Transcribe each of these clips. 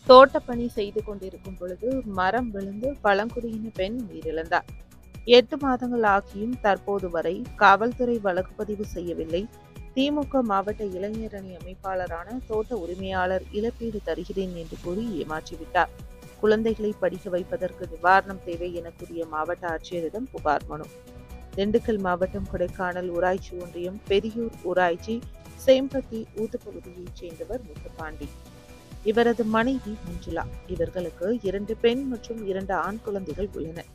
தோட்டப்பணி செய்து கொண்டிருக்கும் பொழுது மரம் விழுந்து பழங்குடியின பெண் உயிரிழந்தார் எட்டு மாதங்கள் ஆகியும் தற்போது வரை காவல்துறை வழக்கு பதிவு செய்யவில்லை திமுக மாவட்ட இளைஞரணி அமைப்பாளரான தோட்ட உரிமையாளர் இழப்பீடு தருகிறேன் என்று கூறி ஏமாற்றிவிட்டார் குழந்தைகளை படிக்க வைப்பதற்கு நிவாரணம் தேவை என கூறிய மாவட்ட ஆட்சியரிடம் புகார் மனு திண்டுக்கல் மாவட்டம் கொடைக்கானல் ஊராட்சி ஒன்றியம் பெரியூர் ஊராட்சி சேம்பட்டி ஊத்துப்பகுதியைச் சேர்ந்தவர் முத்துப்பாண்டி இவரது மனைவி மஞ்சுளா இவர்களுக்கு இரண்டு பெண் மற்றும் இரண்டு ஆண் குழந்தைகள் உள்ளனர்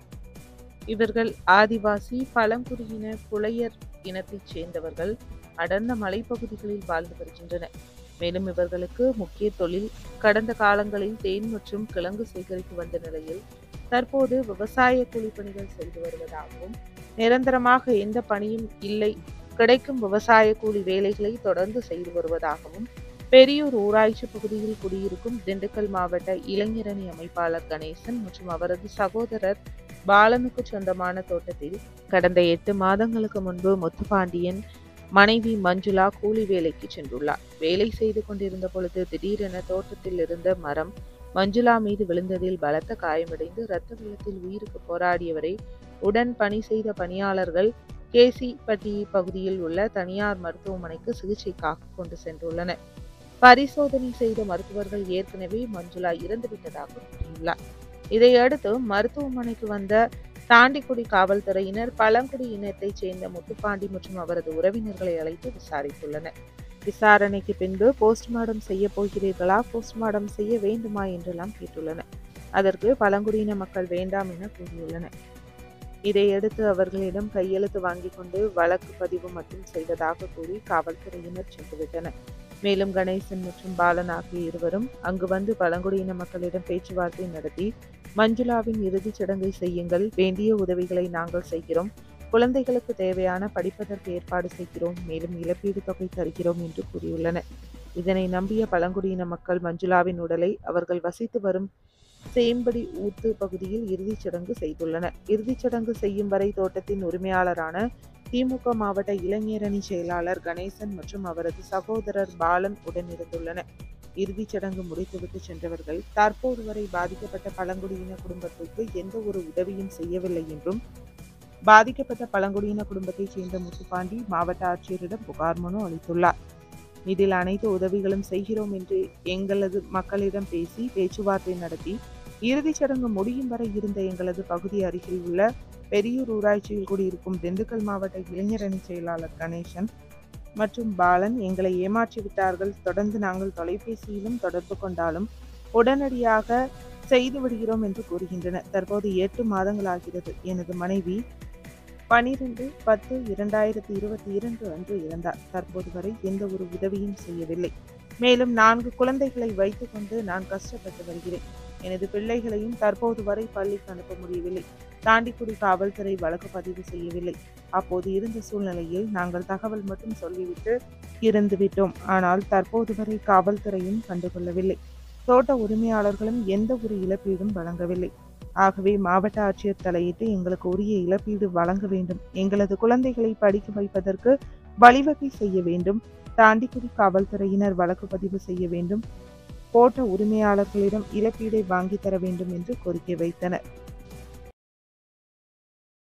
இவர்கள் ஆதிவாசி பழங்குடியின புலையர் இனத்தைச் சேர்ந்தவர்கள் அடர்ந்த மலைப்பகுதிகளில் வாழ்ந்து வருகின்றனர் மேலும் இவர்களுக்கு முக்கிய தொழில் கடந்த காலங்களில் தேன் மற்றும் கிழங்கு சேகரித்து வந்த நிலையில் தற்போது விவசாய கூலிப்பணிகள் செய்து வருவதாகவும் நிரந்தரமாக எந்த பணியும் இல்லை கிடைக்கும் விவசாய கூலி வேலைகளை தொடர்ந்து செய்து வருவதாகவும் பெரியூர் ஊராட்சி பகுதியில் குடியிருக்கும் திண்டுக்கல் மாவட்ட இளைஞரணி அமைப்பாளர் கணேசன் மற்றும் அவரது சகோதரர் பாலனுக்கு சொந்தமான தோட்டத்தில் கடந்த எட்டு மாதங்களுக்கு முன்பு முத்துப்பாண்டியன் மனைவி மஞ்சுளா கூலி வேலைக்கு சென்றுள்ளார் வேலை செய்து கொண்டிருந்த பொழுது திடீரென தோட்டத்தில் இருந்த மரம் மஞ்சுளா மீது விழுந்ததில் பலத்த காயமடைந்து இரத்த வெள்ளத்தில் உயிருக்கு போராடியவரை உடன் பணி செய்த பணியாளர்கள் கேசிப்பட்டி பகுதியில் உள்ள தனியார் மருத்துவமனைக்கு சிகிச்சைக்காக கொண்டு சென்றுள்ளனர் பரிசோதனை செய்த மருத்துவர்கள் ஏற்கனவே மஞ்சுளா இறந்துவிட்டதாக கூறியுள்ளார் இதையடுத்து மருத்துவமனைக்கு வந்த தாண்டிக்குடி காவல்துறையினர் பழங்குடி இனத்தைச் சேர்ந்த முத்துப்பாண்டி மற்றும் அவரது உறவினர்களை அழைத்து விசாரித்துள்ளனர் விசாரணைக்கு பின்பு போஸ்ட்மார்டம் செய்ய போகிறீர்களா போஸ்ட்மார்டம் செய்ய வேண்டுமா என்றெல்லாம் கேட்டுள்ளனர் அதற்கு பழங்குடியின மக்கள் வேண்டாம் என கூறியுள்ளனர் இதையடுத்து அவர்களிடம் கையெழுத்து வாங்கிக் கொண்டு வழக்கு பதிவு மட்டும் செய்ததாக கூறி காவல்துறையினர் சென்றுவிட்டனர் மேலும் கணேசன் மற்றும் பாலன் ஆகிய இருவரும் அங்கு வந்து பழங்குடியின மக்களிடம் பேச்சுவார்த்தை நடத்தி மஞ்சுளாவின் இறுதிச் சடங்கை செய்யுங்கள் வேண்டிய உதவிகளை நாங்கள் செய்கிறோம் குழந்தைகளுக்கு தேவையான படிப்பதற்கு ஏற்பாடு செய்கிறோம் மேலும் இழப்பீடு தொகை தருகிறோம் என்று கூறியுள்ளனர் இதனை நம்பிய பழங்குடியின மக்கள் மஞ்சுளாவின் உடலை அவர்கள் வசித்து வரும் சேம்படி ஊத்து பகுதியில் இறுதிச் சடங்கு செய்துள்ளனர் இறுதிச் சடங்கு செய்யும் வரை தோட்டத்தின் உரிமையாளரான திமுக மாவட்ட இளைஞரணி செயலாளர் கணேசன் மற்றும் அவரது சகோதரர் பாலன் உடனிருந்துள்ளனர் இறுதிச் சடங்கு முடித்துவிட்டு சென்றவர்கள் தற்போது வரை பாதிக்கப்பட்ட பழங்குடியின குடும்பத்திற்கு எந்த ஒரு உதவியும் செய்யவில்லை என்றும் பாதிக்கப்பட்ட பழங்குடியின குடும்பத்தைச் சேர்ந்த முத்துப்பாண்டி மாவட்ட ஆட்சியரிடம் புகார் மனு அளித்துள்ளார் இதில் அனைத்து உதவிகளும் செய்கிறோம் என்று எங்களது மக்களிடம் பேசி பேச்சுவார்த்தை நடத்தி இறுதிச் சடங்கு முடியும் வரை இருந்த எங்களது பகுதி அருகில் உள்ள பெரியூர் ஊராட்சியில் குடியிருக்கும் திண்டுக்கல் மாவட்ட இளைஞரணி செயலாளர் கணேசன் மற்றும் பாலன் எங்களை ஏமாற்றி விட்டார்கள் தொடர்ந்து நாங்கள் தொலைபேசியிலும் தொடர்பு கொண்டாலும் உடனடியாக செய்து விடுகிறோம் என்று கூறுகின்றனர் தற்போது எட்டு மாதங்கள் ஆகிறது எனது மனைவி பனிரெண்டு பத்து இரண்டாயிரத்தி இருபத்தி இரண்டு அன்று இறந்தார் தற்போது வரை எந்த ஒரு உதவியும் செய்யவில்லை மேலும் நான்கு குழந்தைகளை வைத்துக்கொண்டு நான் கஷ்டப்பட்டு வருகிறேன் எனது பிள்ளைகளையும் தற்போது வரை பள்ளிக்கு அனுப்ப முடியவில்லை தாண்டிக்குடி காவல்துறை வழக்கு பதிவு செய்யவில்லை அப்போது இருந்த சூழ்நிலையில் நாங்கள் தகவல் மட்டும் சொல்லிவிட்டு இருந்துவிட்டோம் ஆனால் தற்போது வரை காவல்துறையும் கண்டுகொள்ளவில்லை தோட்ட உரிமையாளர்களும் எந்த ஒரு இழப்பீடும் வழங்கவில்லை ஆகவே மாவட்ட ஆட்சியர் தலையிட்டு எங்களுக்கு உரிய இழப்பீடு வழங்க வேண்டும் எங்களது குழந்தைகளை படிக்க வைப்பதற்கு வழிவகை செய்ய வேண்டும் தாண்டிக்குடி காவல்துறையினர் வழக்கு பதிவு செய்ய வேண்டும் தோட்ட உரிமையாளர்களிடம் இழப்பீடை வாங்கி தர வேண்டும் என்று கோரிக்கை வைத்தனர்